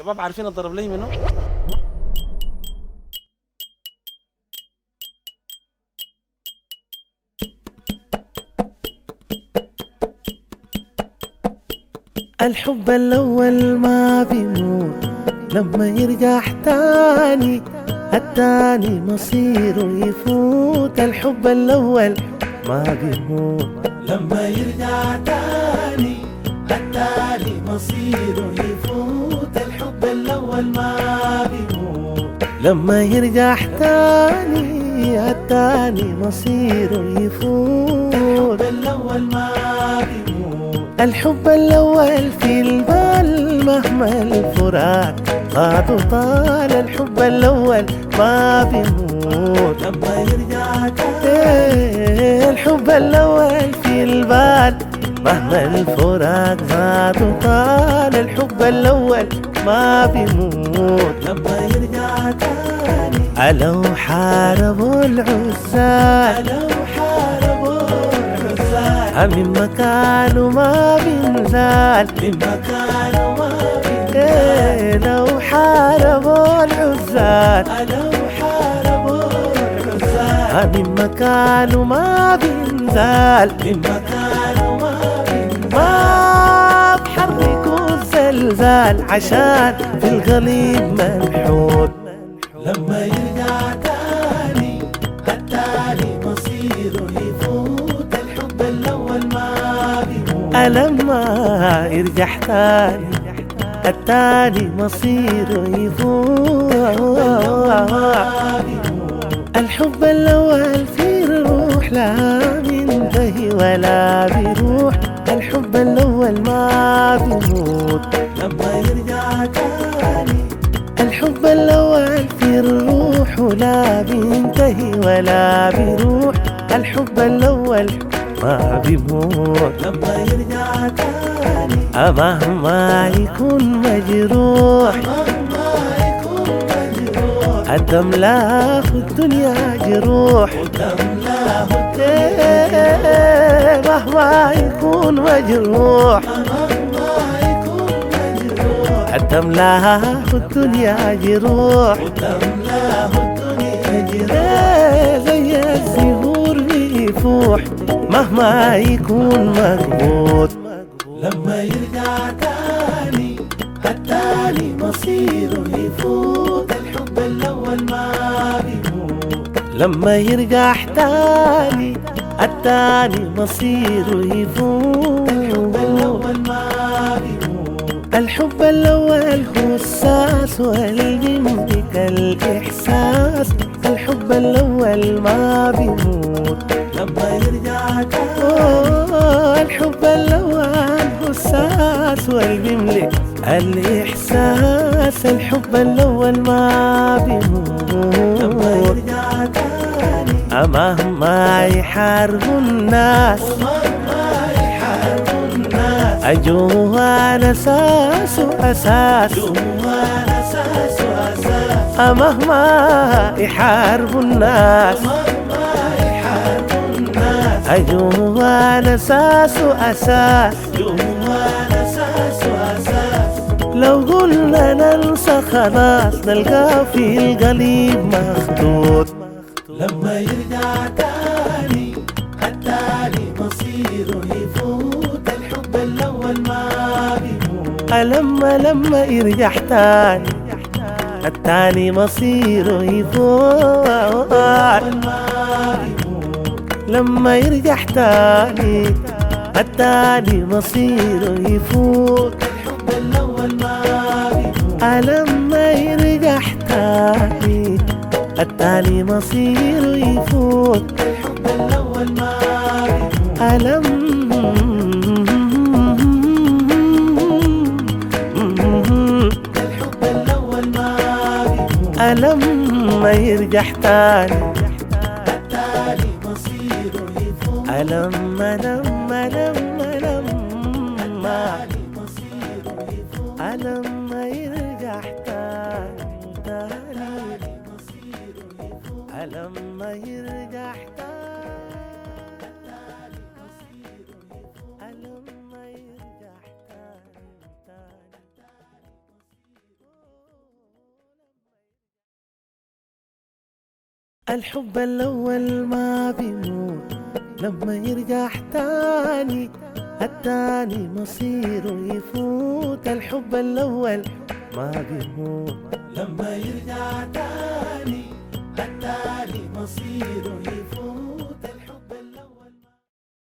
شباب عارفين الضرب لي منه الحب الأول ما بيموت لما يرجع تاني التاني مصيره يفوت الحب الأول ما بيموت لما يرجع تاني التاني مصيره يفوت الحب الأول ما بيموت لما يرجع تاني التاني مصيره يفوت الحب الأول ما بيموت الحب الأول في البال مهما الفراق طاد وطال الحب الأول ما بيموت لما يرجع تاني الحب الأول في البال مهما الفراق زاد وطال الحب الأول ما بيموت لما يرجع تاني ألو حاربوا العزال ألو حاربوا العزال من مكانه ما بينزال من مكانه ما بينزال لو حاربوا العزال لو حاربوا العزال من مكانه ما بينزال من مكانه ما بينزال ما بحركوا الزلزال عشان في الغليب منحوت لما يرجع تاني التالي مصيره يفوت الحب الأول ما بيموت لما يرجع تاني التاني مصيره يفوت الحب الأول في الروح لا بينتهي ولا بيروح الحب الأول ما بيموت لما يرجع تاني الحب الأول في الروح ولا بينتهي ولا بيروح الحب الأول ما بيموت لما يرجع تاني مهما يكون مجروح مهما يكون مجروح الدم لا في الدنيا جروح الدم لا مهما يكون مجروح مهما يكون مجروح الدم لا في الدنيا جروح الدم لا في الدنيا جروح زي الزهور بيفوح مهما يكون مربوط لما يرجع تاني التالي مصيره يفوت الحب الأول ما بيموت لما يرجع تاني التاني مصيره يفوت الحب الأول ما بيموت الحب الأول هو الساس واللي يملك الإحساس الحب الأول ما بيموت لما يرجع تاني الحب الأول هو الساس واللي يملك الإحساس الحب الأول ما بيموت لما يرجع تاني مهما يحاربوا الناس مهما يحاربوا الناس أجوها أساس أساس جوان أساس أساس مهما يحاربوا الناس مهما يحاربوا الناس أجوان أساس أساس جوان أساس أساس لو قلنا ننسى خلاص نلقى في القليب مخطوط لما يرجع تاني التالي مصيره يفوت الحب الأول ما بيموت لما لما يرجع تاني التاني مصيره يفوت لما يرجع تاني التاني مصيره يفوت الحب الأول ما بيموت لما يرجع تاني التاني مصيره يفوت الحب الأول ما بيموت ألم الحب الأول ما بيموت لما يرجع تاني التالي مصيره يفوت لما لما لما لما مصيره يفوت لما يرجع تاني تاني مصيره يفوت لما يرجع تاني لما يرجع تاني تاني الحب الأول ما بيموت لما يرجع تاني التاني مصيره يفوت الحب الأول ما بيموت لما يرجع تاني التاني مصيره يفوت